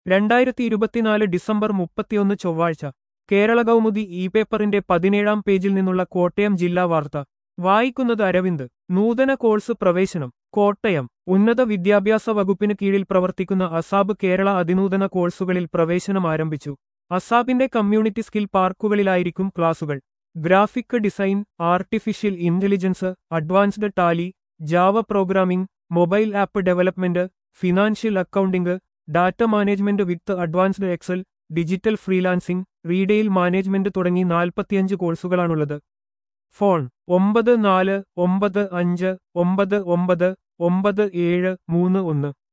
രണ്ടായിരത്തി ഇരുപത്തിനാല് ഡിസംബർ മുപ്പത്തിയൊന്ന് ചൊവ്വാഴ്ച കേരള കൗമുദി ഇ പേപ്പറിന്റെ പതിനേഴാം പേജിൽ നിന്നുള്ള കോട്ടയം ജില്ലാ വാർത്ത വായിക്കുന്നത് അരവിന്ദ് നൂതന കോഴ്സ് പ്രവേശനം കോട്ടയം ഉന്നത വിദ്യാഭ്യാസ വകുപ്പിന് കീഴിൽ പ്രവർത്തിക്കുന്ന അസാബ് കേരള അതിനൂതന കോഴ്സുകളിൽ പ്രവേശനം ആരംഭിച്ചു അസാബിന്റെ കമ്മ്യൂണിറ്റി സ്കിൽ പാർക്കുകളിലായിരിക്കും ക്ലാസുകൾ graphic design artificial intelligence advanced Tally Java programming mobile app development financial accounting data management with advanced Excel digital freelancing retail management തുടങ്ങി നാൽപ്പത്തിയഞ്ച് കോഴ്സുകളാണുള്ളത് ഫോൺ ഒമ്പത് നാല് ഒമ്പത് അഞ്ച് ഒമ്പത് ഒമ്പത് ഒമ്പത് ഏഴ് മൂന്ന് ഒന്ന്